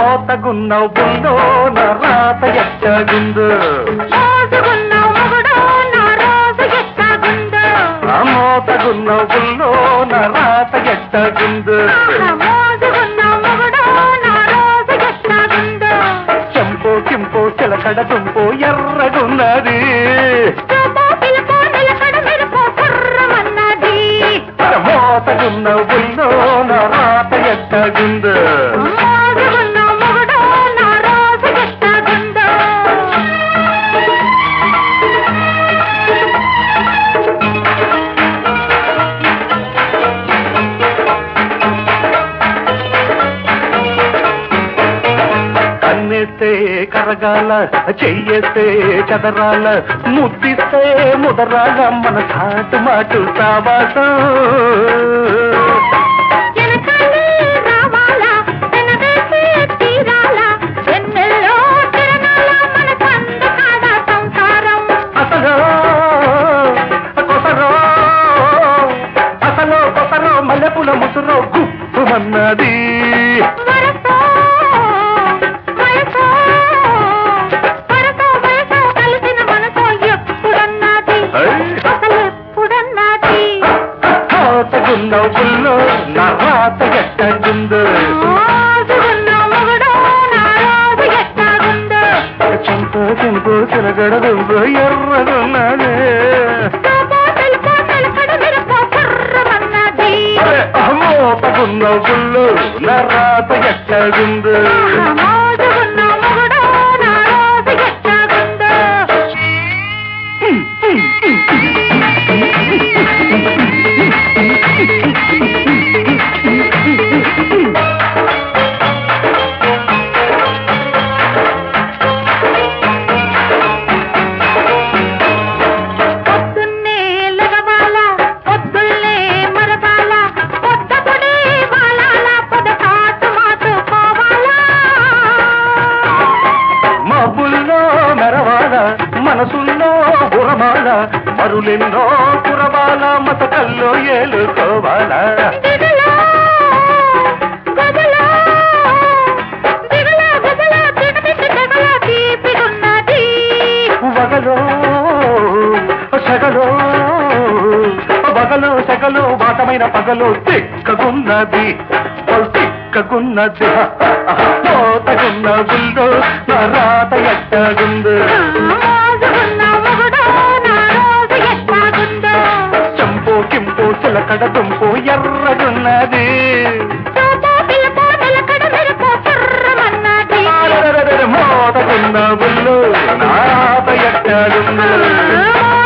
మోతగున్న బుల్లో నా రాత ఎట్టగుందు మోసుకున్న మొగుడు నా రోజు ఎట్టాగుందో ఆ మోతగున్న బుల్లో నా రాత ఎట్టగుందు మోసుకున్న మొగుడు నా రోజు ఎట్టాగుందో చెంపో కింపో చిలకడ దుంపో ఎర్రగున్నది చూపో పిలుపో నిలకడ మెరుపో కుర్రమన్నది మోతగున్న బుల్లో నా రాత ఎట్టగుందు మోసుకున్న మొగుడు నా రోజు ఎట్టాగుందో కన్నెస్తే కరగాల చెయ్యేస్తే చదరాల ముద్దిస్తే ముదరాల మన చాటు మాటు సావాసం వెనకాలే రావాలా వెనవేసే తీరాలా వెన్నెల్లో తిరణాల మన కంద కాడ సంసారం అసలు కొసరో అసలు కొసరో మల్లెపూల ముసురో గుప్పుమన్నది వరసో వయసో వరసో వయసో కలిసిన మనసో ఎప్పుడన్నది అసలు ఎప్పుడన్నది తగున్న బుల్లో నా రాత ఎట్టగుందో మోసుకున్న మొగుడు నా రోజు ఎట్టాగుందో చెంప చెంపు చిలగడదు ఎర్రగున్నది చూపో తెలుపో నిలకడ మెరుపో కుర్రమన్నది మోతగున్న బుల్లు నా రాత ఎట్టగుందో మోసుకున్న మొగుడు నా రోజు ఎట్టాగుందో పొద్దున్నే లెగవాల పొద్దున్నే మరవాల పొద్దపుడే వాలాల పొద కాటు మాటు పోవాలా మబ్బుల్లో మెరవాల మనసుల్లో గురమాల మరులెన్నో కురవాల మతకల్లో ఏలుకోవాలా దిగులో గదిలో దిగులో గదిలో దిగదిగ దిగులో తీపిగున్నది వగలో సగలో వగలో సగలో వాటమైన పగలో తిక్కగున్నది తిక్కగున్నది పోతగున్న గుండు నా రాత ఎట్టగుండు మోసుకున్న మొగుడు నా రోజు ఎట్టాగుందో చంపు కింపు చిలకడ దుంపు ఎర్రగున్నది చూపో పిలుపో నిలకడ మెరుపో కుర్రమన్నది మోతగున్న బుల్లు నా రాత ఎట్టగుండు ఆ